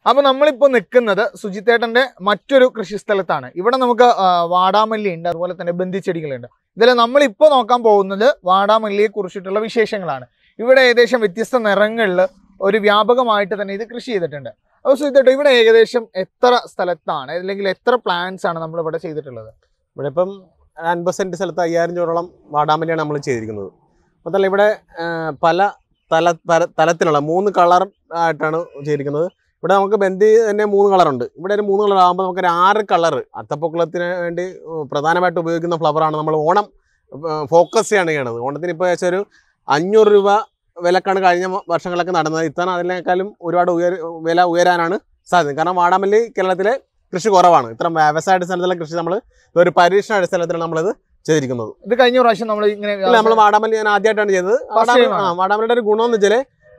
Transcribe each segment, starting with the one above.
അപ്പൊ നമ്മളിപ്പോ നിൽക്കുന്നത് സുജിത്തേട്ടന്റെ മറ്റൊരു കൃഷിസ്ഥലത്താണ് ഇവിടെ നമുക്ക് ആ, വാടാമല്ലി ഉണ്ട് അതുപോലെ തന്നെ ബന്ധിച്ചെടികളുണ്ട് ഇതിൽ നമ്മളിപ്പോ നോക്കാൻ പോകുന്നത് വാടാമല്ലിയെ കുറിച്ചിട്ടുള്ള വിശേഷങ്ങളാണ് ഇവിടെ ഏകദേശം വ്യത്യസ്ത നിറങ്ങളിൽ ഒരു വ്യാപകമായിട്ട് തന്നെ ഇത് കൃഷി ചെയ്തിട്ടുണ്ട് അപ്പോൾ സുജിത്തേട്ടൻ ഇവിടെ ഏകദേശം എത്ര സ്ഥലത്താണ് അല്ലെങ്കിൽ എത്ര പ്ലാന്റ്സ് ആണ് നമ്മൾ ഇവിടെ ചെയ്തിട്ടുള്ളത് ഇവിടെ ഇപ്പം അൻപത് സെൻറ്റ് സ്ഥലത്ത് അയ്യായിരം ചോറോളം വാടാമല്ലിയാണ് നമ്മൾ ചെയ്തിരിക്കുന്നത് മാത്രമല്ല ഇവിടെ ആ, പല തല തല തലത്തിലുള്ള മൂന്ന് കളർ ആയിട്ടാണ് ചെയ്തിരിക്കുന്നത് ഇവിടെ നമുക്ക് ബന്ദി തന്നെ മൂന്ന് കളറുണ്ട് ഇവിടെ ഒരു മൂന്ന് കളർ ആകുമ്പോൾ നമുക്ക് ഒരു ആറ് കളർ അത്തപ്പൊക്കുളത്തിന് വേണ്ടി ഉം, പ്രധാനമായിട്ട് ഉപയോഗിക്കുന്ന ഫ്ലവറാണ് നമ്മൾ ഓണം ഫോക്കസ് ചെയ്യാണ് ചെയ്യണത് ഓണത്തിന് ഇപ്പോൾ ഏകദേശം ഒരു അഞ്ഞൂറ് രൂപ വിലക്കാണ് കഴിഞ്ഞ വർഷങ്ങളൊക്കെ നടന്നത് ഇത്തവണ അതിനേക്കാളും ഒരുപാട് ഉയർ വില ഉയരാനാണ് സാധ്യത കാരണം വാടാമല്ലി കേരളത്തിലെ കൃഷി കുറവാണ് ഇത്ര വ്യവസായ അടിസ്ഥാനത്തിലുള്ള കൃഷി നമ്മൾ ഒരു പരീക്ഷണ അടിസ്ഥാനത്തിലാണ് നമ്മളിത് ചെയ്തിരിക്കുന്നത് ഇത് കഴിഞ്ഞ പ്രാവശ്യം നമ്മൾ ഇങ്ങനെ ഇല്ല നമ്മൾ വാടാമല്ലി ഞാൻ ആദ്യമായിട്ടാണ് ചെയ്തത് വാടാമല്ലി time ആ ആണ്. വാടാമല്ലിയുടെ ഒരു ഗുണമെന്ന് വെച്ചാൽ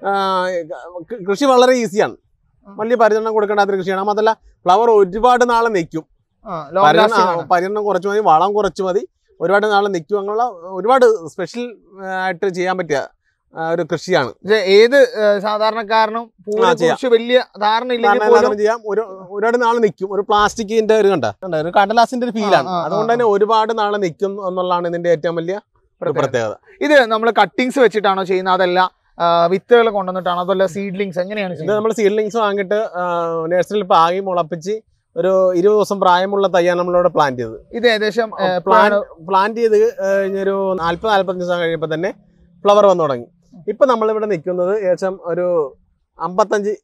കൃഷി വളരെ ഈസിയാണ് വലിയ പരിചരണം കൊടുക്കേണ്ടാത്ത കൃഷിയാണ് മാത്രമല്ല ഫ്ലവർ ഒരുപാട് നാളെ നിൽക്കും ആ, long പരിചരണം lasting ആ, ആണ്. പരിചരണം കുറച്ച് മതി വളം കുറച്ച് മതി ഒരുപാട് നാളെ നിൽക്കും അങ്ങനെയുള്ള ഒരുപാട് സ്പെഷ്യൽ ആയിട്ട് ചെയ്യാൻ പറ്റിയ ആ, ഒരു കൃഷിയാണ് ഇത് ഏത് ഏ, സാധാരണക്കാരനും പൂവിനെ ആ, ചെയ്യാം. കുറിച്ച് വലിയ ധാരണ ഇല്ലെങ്കിൽ കാരണം പോലും എല്ലാത്തിനും ചെയ്യാം ഒരു ഒരുപാട് നാളെ നിൽക്കും ഒരു പ്ലാസ്റ്റിക്കിന്റെ ഒരു കണ്ട കണ്ട ഒരു കടലാസിന്റെ ഒരു ഫീലാണ് ആ, ആ, അതുകൊണ്ട് തന്നെ ഒരുപാട് നാളെ നിൽക്കും എന്നുള്ളതാണ് ഇതിന്റെ ഏറ്റവും വലിയ ഒരു പ്രത്യേകത. പ്രത്യേകത ഇത് നമ്മൾ കട്ടിങ്സ് വെച്ചിട്ടാണോ ചെയ്യുന്നത് അതല്ല ആ, വിത്തുകൾ കൊണ്ടുവന്നിട്ടാണോ അതല്ല സീഡ്ലിങ്സ് എങ്ങനെയാണ് ഇത് ചെയ്യുന്നത് നമ്മൾ സീഡ്ലിങ്സ് വാങ്ങിയിട്ട് നഴ്സറിയിൽ പാകി മുളപ്പിച്ച് ഒരു ഇരുപത് ദിവസം പ്രായമുള്ള തയ്യാണ് നമ്മളിവിടെ പ്ലാന്റ് ചെയ്തത് ഇത് ഏകദേശം ഏ, പ്ലാന്റ് പ്ലാന്റ് ചെയ്ത് കഴിഞ്ഞൊരു നാല്പത് നാല്പത്തഞ്ച് ദിവസം കഴിയുമ്പോൾ തന്നെ ഫ്ലവർ വന്നു തുടങ്ങി ഇപ്പൊ നമ്മളിവിടെ നിൽക്കുന്നത് ഏകദേശം ഒരു അമ്പത്തഞ്ച്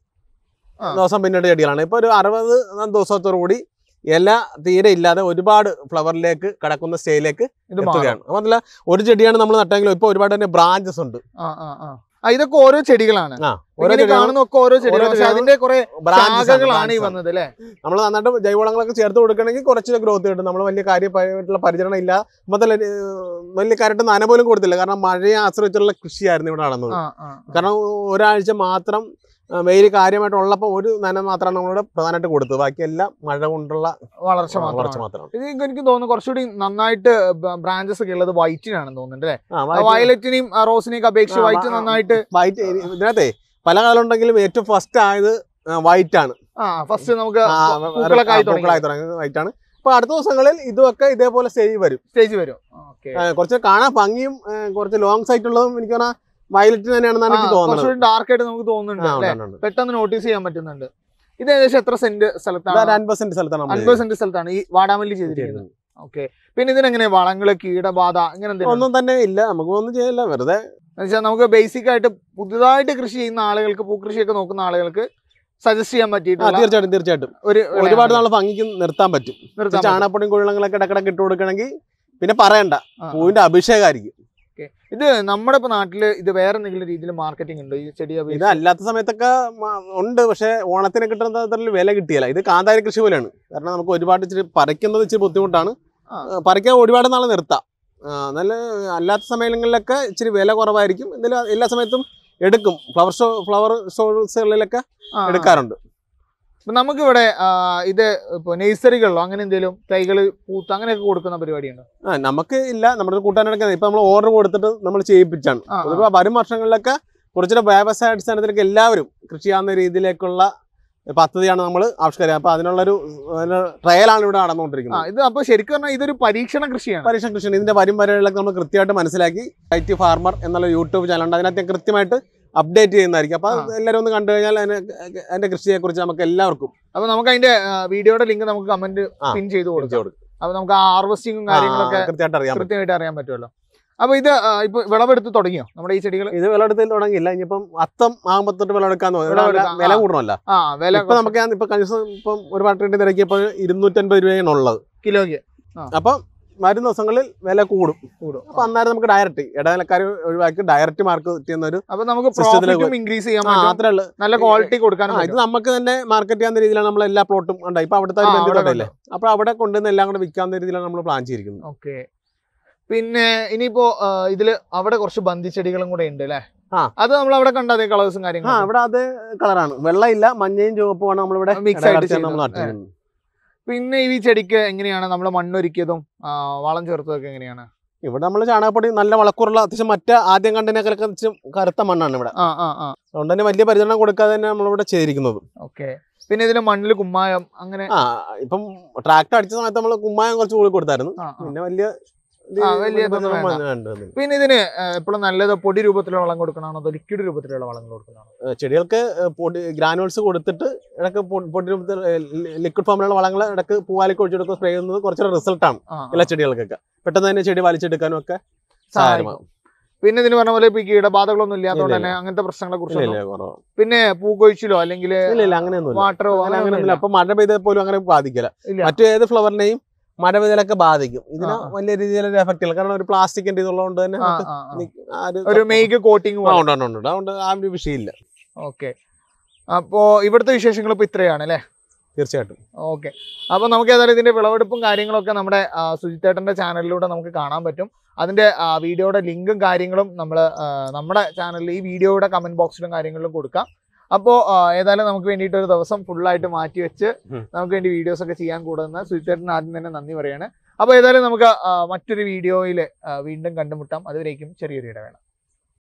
ആ. ദിവസം പിന്നീട് ചെടികളാണ് ഇപ്പൊ ഒരു അറുപത് ദിവസത്തോടു കൂടി ഇല തീരെ ഇല്ലാതെ ഒരുപാട് ഫ്ലവറിലേക്ക് കടക്കുന്ന സ്റ്റേജിലേക്ക് ഇത് മാറും. എത്തുകയാണ് മാത്രമല്ല ഒരു ചെടിയാണ് നമ്മൾ നട്ടെങ്കിലും ഇപ്പൊ ഒരുപാട് തന്നെ ബ്രാഞ്ചസ് ഉണ്ട് ആ, ആ, ആ. ആ, ഇതൊക്കെ ഓരോ ചെടികളാണ് ആ ഓരോ ഇങ്ങനെ കാണുന്നൊക്കെ ഓരോ ചെടികൾ പക്ഷെ ചെടികളും അതിന്റെ കുറെ ബ്രാഞ്ചസ് ശാഖകളാണ് ഈ വന്നത് അല്ലെ നമ്മൾ നന്നായിട്ട് ജൈവവളങ്ങളൊക്കെ ചേർത്ത് കൊടുക്കണമെങ്കിൽ കുറച്ച് ഗ്രോത്ത് കിട്ടും നമ്മൾ വലിയ കാര്യമായിട്ടുള്ള പരിചരണം ഇല്ല മൊത്തം വലിയ കാര്യമായിട്ട് നന പോലും കൊടുത്തില്ല കാരണം മഴയെ ആശ്രയിച്ചുള്ള കൃഷിയായിരുന്നു ഇവിടെ നടന്നത് ആ, ആ, ആ. കാരണം ഒരാഴ്ച മാത്രം വെയിൽ കാര്യമായിട്ടുള്ളപ്പോൾ ഒരു നന മാത്രമാണ് നമ്മളിവിടെ പ്രധാനമായിട്ട് കൊടുത്തത് ബാക്കിയെല്ലാം മഴ കൊണ്ടുള്ള വളർച്ച വളർച്ച മാത്രമാണ് മാത്രമാണ് ഇത് എനിക്ക് തോന്നുന്നു കുറച്ചുകൂടി നന്നായിട്ട് ബ്രാഞ്ചസ് ഒക്കെ ഉള്ളത് വൈറ്റിനാണെന്ന് തോന്നുന്നുണ്ട് അല്ലെ ആ, വൈറ്റ് വയലറ്റിനെയും റോസിനെയും അപേക്ഷിച്ച് ആ, വൈറ്റ് ആ, നന്നായിട്ട് വൈറ്റ് ഇതിനകത്തെ പല കാലം ഉണ്ടെങ്കിലും ഏറ്റവും ഫസ്റ്റ് ആയത് വൈറ്റ് ആണ് ആ ഫസ്റ്റ് നമുക്ക് ആ, പൂക്കളൊക്കെ ആയി തുടങ്ങി. പൂക്കളായി തുടങ്ങി വൈറ്റ് ആണ് അപ്പൊ അടുത്ത ദിവസങ്ങളിൽ ഇതുമൊക്കെ ഇതേപോലെ സ്റ്റേജ് വരും സ്റ്റേജ് വരും ഓക്കെ ആ, കുറച്ച് കാണാൻ ഭംഗിയും ആ, കുറച്ച് ലോങ് സൈറ്റ് ഉള്ളതും എനിക്ക് പറഞ്ഞാൽ വയലറ്റ് തന്നെയാണെന്നാണ് എനിക്ക് തോന്നുന്നത് കുറച്ചുകൂടി ഡാർക്ക് ആയിട്ട് നമുക്ക് തോന്നുന്നുണ്ട് ആ, അല്ലെ ഉണ്ട്, ഉണ്ട്, ഉണ്ട്. പെട്ടെന്ന് നോട്ടീസ് ചെയ്യാൻ പറ്റുന്നുണ്ട് ഇത് ഏകദേശം എത്ര സെന്റ് ഇത് ഒരു സ്ഥലത്താണ് അൻപത് സെന്റ് സ്ഥലത്താണ് നമ്മൾ അൻപത് സെന്റ് സ്ഥലത്താണ് ഈ വാടാമല്ലി ചെയ്തിരിക്കുന്നത് ചെയ്തിരിക്കുന്നത്. ഓക്കെ പിന്നെ ഇതിനെങ്ങനെ വളങ്ങള് കീടബാധ ഇങ്ങനെ എന്തെങ്കിലും ഒന്നും തന്നെ ഇല്ല നമുക്ക് ഒന്നും ചെയ്യില്ല വെറുതെ വെച്ചാൽ നമുക്ക് ബേസിക് ആയിട്ട് പുതുതായിട്ട് കൃഷി ചെയ്യുന്ന ആളുകൾക്ക് പൂക്കൃഷിയൊക്കെ നോക്കുന്ന ആളുകൾക്ക് സജസ്റ്റ് ചെയ്യാൻ ആ, പറ്റിയിട്ടുള്ള തീർച്ചയായിട്ടും തീർച്ചയായിട്ടും ഒരു ഒരുപാട് നാൾ ഭംഗിക്ക് നിർത്താൻ പറ്റും നിർത്താൻ പറ്റും. ചാണകപ്പൊടിയും കുഴലങ്ങളൊക്കെ ഇടക്കിടക്ക് ഇട്ട് കൊടുക്കണമെങ്കിൽ പിന്നെ പറയണ്ട ആ, പൂവിന്റെ അഭിഷേകമായിരിക്കും ഇത് നമ്മുടെ ഇപ്പൊ നാട്ടില് ഇത് വേറെ എന്തെങ്കിലും രീതിയിൽ മാർക്കറ്റിംഗ് ഉണ്ടോ ഈ ചെടി ഇത് അപേക്ഷിച്ച്? അല്ലാത്ത സമയത്തൊക്കെ മ- ഉണ്ട് പക്ഷെ ഓണത്തിന് കിട്ടുന്ന തരത്തിൽ വില കിട്ടിയില്ല ഇത് കാന്താരി കൃഷി പോലെയാണ് കാരണം നമുക്ക് ഒരുപാട് ഇച്ചിരി പറിക്കുന്നത് ഇച്ചിരി ബുദ്ധിമുട്ടാണ് ആ. ആ, പറിക്കാൻ ഒരുപാട് നാൾ നിർത്താം ആ, നല്ല അല്ലാത്ത സമയങ്ങളിലൊക്കെ ഇച്ചിരി വില കുറവായിരിക്കും എന്നാലും എല്ലാ സമയത്തും എടുക്കും ഫ്ലവർ ഷോ ഫ്ലവർ ഷോസുകളിലൊക്കെ ആ, ആ. എടുക്കാറുണ്ട് ഇപ്പൊ നമുക്കിവിടെ ആ, ഇത് ഇപ്പൊ നഴ്സറികളിലോ അങ്ങനെ എന്തെങ്കിലും തൈകള് പൂത്ത് അങ്ങനെയൊക്കെ കൊടുക്കുന്ന പരിപാടിയുണ്ടോ ആ നമുക്ക് ഇല്ല നമ്മുടെ കൂട്ടാനെടുക്കുന്നത് ഇപ്പൊ നമ്മൾ ഓർഡർ കൊടുത്തിട്ട് നമ്മൾ ചെയ്യിപ്പിച്ചാണ് ആ, ആ. പൊതുവെ വരും വർഷങ്ങളിലൊക്കെ കുറച്ചുകൂടെ വ്യവസായ അടിസ്ഥാനത്തിലേക്ക് എല്ലാവരും കൃഷി ചെയ്യാവുന്ന രീതിയിലേക്കുള്ള പദ്ധതിയാണ് നമ്മൾ ആവിഷ്കരിക്കുക അപ്പൊ അതിനുള്ളൊരു ട്രയലാണ് ഇവിടെ ആ നടന്നുകൊണ്ടിരിക്കുന്നത് ഇത് അപ്പൊ ശരിക്കും പറഞ്ഞാൽ ഇതൊരു പരീക്ഷണ കൃഷിയാണ് പരീക്ഷ കൃഷി ഇതിന്റെ വരും വരകളൊക്കെ നമ്മൾ കൃത്യമായിട്ട് മനസ്സിലാക്കി ഐ ടി ഫാർമർ എന്നുള്ള യൂട്യൂബ് ചാനലുണ്ട് അതിനകത്ത് ഞാൻ കൃത്യമായിട്ട് അപ്ഡേറ്റ് ചെയ്യുന്നതായിരിക്കും അപ്പൊ അത് എല്ലാവരും ഒന്ന് കണ്ടു കഴിഞ്ഞാൽ അതിനെ അതിന്റെ കൃഷിയെ കുറിച്ച് നമുക്ക് എല്ലാവർക്കും അപ്പൊ നമുക്ക് അതിന്റെ വീഡിയോയുടെ ലിങ്ക് നമുക്ക് കമന്റ് ആ, പിൻ ചെയ്ത് കൊടുക്കാം കൊടുക്കും. അപ്പൊ നമുക്ക് ആ ഹാർവസ്റ്റിങ്ങും ആ, കാര്യങ്ങളൊക്കെ കൃത്യമായിട്ട് അറിയാൻ പറ്റും കൃത്യമായിട്ട് അറിയാൻ പറ്റുമല്ലോ അപ്പൊ ഇത് ആ, ഇപ്പൊ വിളവെടുത്ത് തുടങ്ങിയോ നമ്മുടെ ഈ ചെടികൾ ഇത് വിളവെടുത്തിൽ തുടങ്ങിയില്ല ഇനിയിപ്പം അത്തം ആകുമ്പോ തൊട്ട് വിളവെടുക്കാൻ വിളവെടുക്കാം, വില ആ. കൂടണമല്ല ആ വില ഇപ്പൊ നമുക്ക് ഞാൻ ഇപ്പൊ കഴിഞ്ഞ ദിവസം ഇപ്പം ഒരുപാട് റേറ്റ് തിരക്കിയപ്പോൾ ഇരുന്നൂറ്റൻപത് രൂപയാണ് ഉള്ളത് കിലോയ്ക്ക് അപ്പൊ വരും ദിവസങ്ങളിൽ വില കൂടും കൂടും അപ്പൊ അന്നേരം നമുക്ക് ഡയറക്റ്റ് ഇടനിലക്കാർ ഒഴിവാക്കി ഡയറക്റ്റ് മാർക്ക് കിട്ടുന്ന ഒരു അപ്പൊ നമുക്ക് സിസ്റ്റത്തിലേക്ക് പ്രോഫിറ്റും ഇൻക്രീസ് ചെയ്യാൻ ആ, പറ്റും അത്രേ ഉള്ളൂ നല്ല ക്വാളിറ്റി കൊടുക്കാനും ആ, ഇത് പറ്റും നമുക്ക് തന്നെ മാർക്കറ്റ് ചെയ്യാവുന്ന രീതിയിലാണ് നമ്മൾ എല്ലാ പ്ലോട്ടും ഉണ്ട് ഇപ്പൊ അവിടുത്തെ ഒരു ആ, അവിടെ ബന്ധുതല്ലേ അപ്പൊ അവിടെ കൊണ്ടുവന്ന് എല്ലാം കൂടെ വിൽക്കാവുന്ന രീതിയിലാണ് നമ്മൾ പ്ലാൻ ചെയ്തിരിക്കുന്നത് ഓക്കെ പിന്നെ ഇനിയിപ്പോ ആ, ഇതില് അവിടെ കുറച്ച് ബന്ധിച്ചെടികളും കൂടെ ഉണ്ട് അല്ലെ ആ. അത് നമ്മൾ അവിടെ കണ്ട അതേ കളേഴ്സും ആ കാര്യങ്ങളും ഇവിടെ അത് കളറാണ് വെള്ളയില്ല മഞ്ഞയും ചുവപ്പുമാണ് നമ്മളിവിടെ Mix ആയിട്ട് ഇടകലർത്തിയാണ് നമ്മൾ ചെയ്യുന്നത്. നട്ടിരിക്കുന്നത് പിന്നെ ഈ ചെടിക്ക് എങ്ങനെയാണ് നമ്മൾ മണ്ണൊരുക്കിയതും ആ, വളം ചേർത്തതൊക്കെ എങ്ങനെയാണ് ഇവിടെ നമ്മൾ ചാണകപ്പൊടി നല്ല വളക്കൂറുള്ള അത്യാവശ്യം മറ്റേ ആദ്യം കണ്ടതിനേക്കാളൊക്കെ അത്യാവശ്യം കറുത്ത മണ്ണാണ് ഇവിടെ ആ ആ ആ അതുകൊണ്ട് തന്നെ വലിയ പരിചരണം കൊടുക്കാതെ തന്നെ നമ്മളിവിടെ ചെയ്തിരിക്കുന്നത് ഓക്കെ പിന്നെ ഇതിന് മണ്ണിൽ കുമ്മായം അങ്ങനെ ആ ഇപ്പം ട്രാക്ടർ അടിച്ച സമയത്ത് നമ്മൾ കുമ്മായം കുറച്ച് കൂടി കൊടുത്തായിരുന്നു ആ, ആ. പിന്നെ വലിയ ഇത് ആ, വലിയ ഇതൊന്നും വലിയ വേണ്ട. വേണ്ട, വേണ്ട. പിന്നെ ഇതിന് എപ്പോഴും നല്ലത് പൊടി രൂപത്തിലുള്ള വളം കൊടുക്കണമാണോ അതോ ലിക്വിഡ് രൂപത്തിലുള്ള വളങ്ങൾ കൊടുക്കണമാണോ ഏഹ് ചെടികൾക്ക് ഏഹ് പൊടി ഗ്രാനുവൽസ് കൊടുത്തിട്ട് ഇടയ്ക്ക് പൊ- പൊടി രൂപത്തിൽ ലിക്വിഡ് ഫോമിലുള്ള വളങ്ങൾ ഇടയ്ക്ക് പൂവാലിക്ക് ഒഴിച്ചെടുക്കുക സ്പ്രേ ചെയ്യുന്നത് കുറച്ചൊരു റിസൾട്ടാണ് ആ, ആ. എല്ലാ ചെടികൾക്കൊക്കെ പെട്ടെന്ന് തന്നെ ചെടി വലിച്ചെടുക്കാനും ഒക്കെ സഹായമാകും പിന്നെ ഇതിന് പറഞ്ഞ പോലെ ഇപ്പൊ ഈ കീടബാധകളൊന്നും ഇല്ലാത്തതുകൊണ്ട് ഇല്ല, തന്നെ അങ്ങനത്തെ പ്രശ്നങ്ങളെ ഇല്ല കുറിച്ച് ഇല്ല കുറവാണ് പിന്നെ പൂക്കൊഴിച്ചിലോ അല്ലെങ്കിൽ ഇല്ല ഇല്ല അങ്ങനെയൊന്നുമില്ല വാട്ടറോ അങ്ങനെ അങ്ങനെ അങ്ങനെയൊന്നുമില്ല അപ്പൊ മഴ പെയ്താൽ പോലും അങ്ങനെ ബാധിക്കില്ല ഇല്ല മറ്റു ഏത് ഫ്ലവറിനെയും മഴ പെയ്താലൊക്കെ ബാധിക്കും ഇതിന് ആ, ആ. വലിയ രീതിയിലൊരു എഫക്റ്റ് ഇല്ല കാരണം ഒരു പ്ലാസ്റ്റിക്കിന്റെ ഇതുള്ളതുകൊണ്ട് തന്നെ ആ, നമുക്ക് ആ, ആ. നി- ആ ഒരു ഒരു മെയ്ക്ക് കോട്ടിങ് ആ, ഉണ്ട്, ഉണ്ട്, ഉണ്ട്. അതുകൊണ്ട് ആ ഒരു വിഷയമില്ല ഓക്കെ അപ്പോ ഇവിടുത്തെ വിശേഷങ്ങൾ ഇപ്പൊ ഇത്രയാണ് അല്ലെ തീർച്ചയായിട്ടും ഓക്കെ അപ്പൊ നമുക്ക് ഏതായാലും ഇതിന്റെ വിളവെടുപ്പും കാര്യങ്ങളൊക്കെ നമ്മുടെ ആ, സുജിത്തേട്ടന്റെ ചാനലിലൂടെ നമുക്ക് കാണാൻ പറ്റും അതിന്റെ ആ, വീഡിയോയുടെ ലിങ്കും കാര്യങ്ങളും നമ്മൾ നമ്മുടെ ചാനലിൽ ഈ വീഡിയോയുടെ കമന്റ് ബോക്സിലും കാര്യങ്ങളിലും കൊടുക്കാം അപ്പോൾ ഏതായാലും നമുക്ക് വേണ്ടിയിട്ട് ഒരു ദിവസം ഫുള്ളായിട്ട് മാറ്റി വെച്ച് ഉം. നമുക്ക് വേണ്ടി വീഡിയോസ് ഒക്കെ ചെയ്യാൻ കൂടുന്ന സുജിത്തേട്ടന് ആദ്യം തന്നെ നന്ദി പറയാണ് അപ്പോൾ ഏതായാലും നമുക്ക് ആ, മറ്റൊരു വീഡിയോയിൽ വീണ്ടും കണ്ടുമുട്ടാം അതുവരേക്കും ചെറിയൊരു ഇടവേള